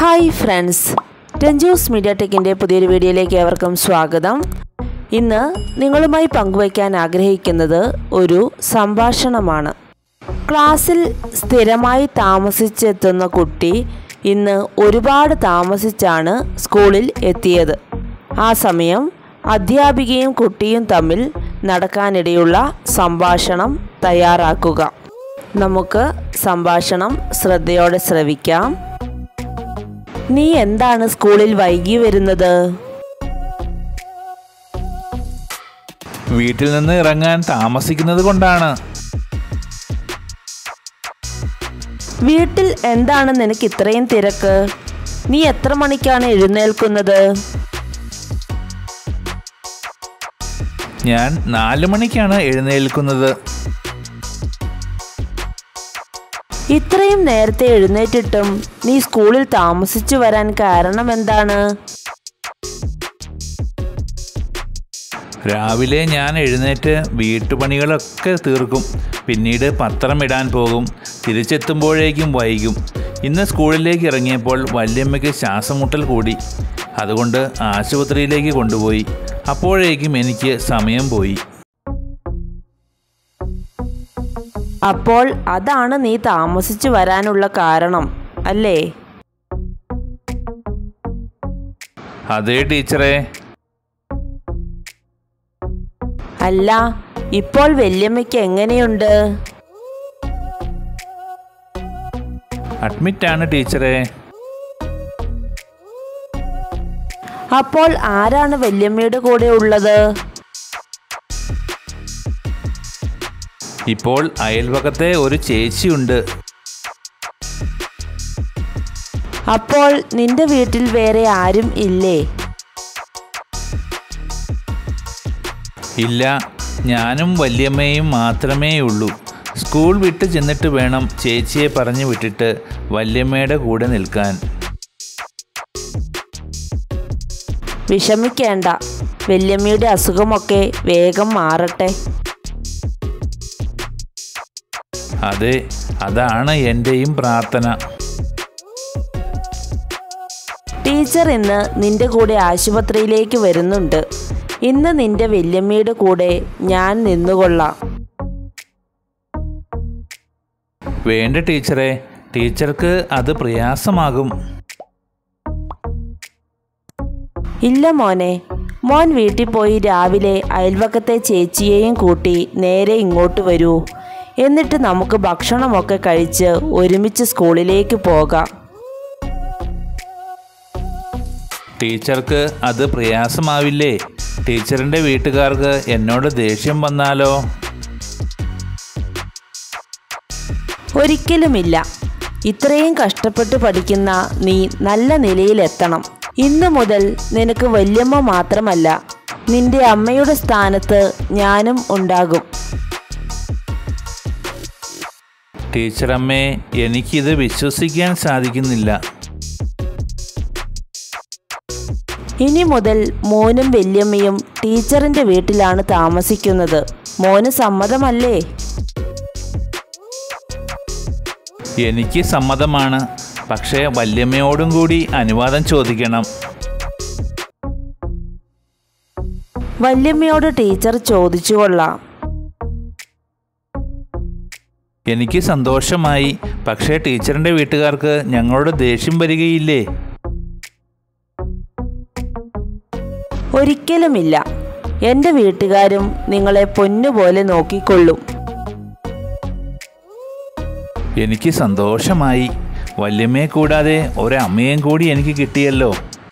hi friends Ranjus media ടെക്കിൻ്റെ പുതിയൊരു വീഡിയോയിലേക്ക് ഏവർക്കും സ്വാഗതം ഇന്ന് നിങ്ങളുമായി പങ്കുവയ്ക്കാൻ ആഗ്രഹിക്കുന്നത് ഒരു സംഭാഷണമാണ് ക്ലാസ്സിൽ സ്ഥിരമായി താമസിച്ചെത്തുന്ന കുട്ടി ഇന്ന് ഒരുപാട് താമസിച്ചാണ് സ്കൂളിൽ എത്തിയത് ആ സമയം അധ്യാപികയും കുട്ടിയും തമ്മിൽ നടക്കാനിടയുള്ള സംഭാഷണം തയ്യാറാക്കുക നമുക്ക് സംഭാഷണം ശ്രദ്ധയോടെ ശ്രവിക്കാം നീ എന്താണ് സ്കൂളിൽ വൈകി വരുന്നത് വീട്ടിൽ നിന്ന് ഇറങ്ങാൻ താമസിക്കുന്നത് കൊണ്ടാണ് വീട്ടിൽ എന്താണ് നിനക്ക് ഇത്രയും തിരക്ക് നീ എത്ര മണിക്കാണ് എഴുന്നേൽക്കുന്നത് ഞാൻ നാല് മണിക്കാണ് എഴുന്നേൽക്കുന്നത് ഇത്രയും നേരത്തെ എഴുന്നേറ്റിട്ടും നീ സ്കൂളിൽ താമസിച്ചു വരാൻ കാരണം എന്താണ് രാവിലെ ഞാൻ എഴുന്നേറ്റ് വീട്ടുപണികളൊക്കെ തീർക്കും പിന്നീട് പത്രം ഇടാൻ പോകും തിരിച്ചെത്തുമ്പോഴേക്കും വൈകും ഇന്ന് സ്കൂളിലേക്ക് ഇറങ്ങിയപ്പോൾ വല്യമ്മയ്ക്ക് ശ്വാസം മുട്ടൽ കൂടി അതുകൊണ്ട് ആശുപത്രിയിലേക്ക് കൊണ്ടുപോയി അപ്പോഴേക്കും എനിക്ക് സമയം പോയി അപ്പോൾ അതാണ് നീ താമസിച്ചു വരാനുള്ള കാരണം അല്ലേ അതേ ടീച്ചറെ അല്ല ഇപ്പോൾ വല്യമ്മയ്ക്ക് എങ്ങനെയുണ്ട് അഡ്മിറ്റാണ് ടീച്ചറെ അപ്പോൾ ആരാണ് വല്യമ്മയുടെ കൂടെ ഉള്ളത് ഇപ്പോൾ അയൽപക്കത്തെ ഒരു ചേച്ചിയുണ്ട് അപ്പോൾ നിന്റെ വീട്ടിൽ വേറെ ആരും ഇല്ലേ ഇല്ല ഞാനും വല്യമ്മയും മാത്രമേ ഉള്ളൂ സ്കൂൾ വിട്ട് ചെന്നിട്ട് വേണം ചേച്ചിയെ പറഞ്ഞു വിട്ടിട്ട് വല്യമ്മയുടെ കൂടെ നിൽക്കാൻ വിഷമിക്കേണ്ട വല്യമ്മയുടെ അസുഖമൊക്കെ വേഗം മാറട്ടെ അതെ അതാണ് എൻ്റെയും പ്രാർത്ഥന ടീച്ചർ ഇന്ന് നിന്റെ കൂടെ ആശുപത്രിയിലേക്ക് വരുന്നുണ്ട് ഇന്ന് നിന്റെ വല്യമ്മയുടെ കൂടെ ഞാൻ നിന്നുകൊള്ളാം വേണ്ട ടീച്ചറെ ടീച്ചർക്ക് അത് പ്രയാസമാകും ഇല്ല മോനെ മോൻ വീട്ടിൽ പോയി രാവിലെ അയൽവക്കത്തെ ചേച്ചിയെയും കൂട്ടി നേരെ ഇങ്ങോട്ട് വരൂ എന്നിട്ട് നമുക്ക് ഭക്ഷണമൊക്കെ കഴിച്ച് ഒരുമിച്ച് സ്കൂളിലേക്ക് പോകാം ടീച്ചർക്ക് അത് പ്രയാസമാവില്ലേ ടീച്ചറിൻ്റെ വീട്ടുകാർക്ക് എന്നോട് ദേഷ്യം വന്നാലോ ഒരിക്കലുമില്ല ഇത്രയും കഷ്ടപ്പെട്ട് പഠിക്കുന്ന നീ നല്ല നിലയിലെത്തണം ഇന്നു മുതൽ നിനക്ക് വല്യമ്മ മാത്രമല്ല നിന്റെ അമ്മയുടെ സ്ഥാനത്ത് ഞാനും ഉണ്ടാകും ടീച്ചറമ്മേ എനിക്കിത് വിശ്വസിക്കാൻ സാധിക്കുന്നില്ല ഇനി മുതൽ മോനും വല്യമ്മയും ടീച്ചറിന്റെ വീട്ടിലാണ് താമസിക്കുന്നത് മോന് സമ്മതമല്ലേ എനിക്ക് സമ്മതമാണ് പക്ഷേ വല്യമ്മയോടും കൂടി അനുവാദം ചോദിക്കണം വല്യമ്മയോട് ടീച്ചർ ചോദിച്ചു കൊള്ളാം എനിക്ക് സന്തോഷമായി പക്ഷേ ടീച്ചറിൻ്റെ വീട്ടുകാർക്ക് ഞങ്ങളോട് ദേഷ്യം വരികയില്ലേ ഒരിക്കലുമില്ല എൻ്റെ വീട്ടുകാരും നിങ്ങളെ പൊന്നുപോലെ നോക്കിക്കൊള്ളും എനിക്ക് സന്തോഷമായി വല്യമ്മയെ കൂടാതെ ഒരമ്മയും കൂടി എനിക്ക് കിട്ടിയല്ലോ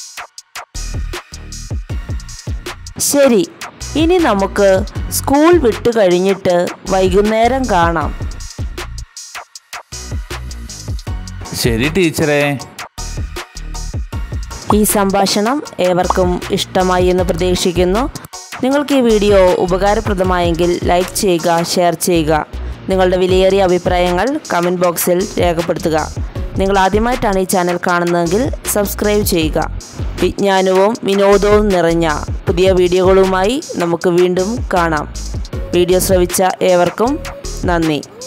ശരി ഇനി നമുക്ക് സ്കൂൾ വിട്ടു കഴിഞ്ഞിട്ട് വൈകുന്നേരം കാണാം ശരി ടീച്ചറെ ഈ സംഭാഷണം ഏവർക്കും ഇഷ്ടമായി എന്ന് പ്രതീക്ഷിക്കുന്നു നിങ്ങൾക്ക് ഈ വീഡിയോ ഉപകാരപ്രദമായെങ്കിൽ ലൈക്ക് ചെയ്യുക ഷെയർ ചെയ്യുക നിങ്ങളുടെ വിലയേറിയ അഭിപ്രായങ്ങൾ കമൻറ്റ് ബോക്സിൽ രേഖപ്പെടുത്തുക നിങ്ങൾ ആദ്യമായിട്ടാണ് ഈ ചാനൽ കാണുന്നതെങ്കിൽ സബ്സ്ക്രൈബ് ചെയ്യുക വിജ്ഞാനവും വിനോദവും നിറഞ്ഞ പുതിയ വീഡിയോകളുമായി നമുക്ക് വീണ്ടും കാണാം വീഡിയോ ശ്രവിച്ച ഏവർക്കും നന്ദി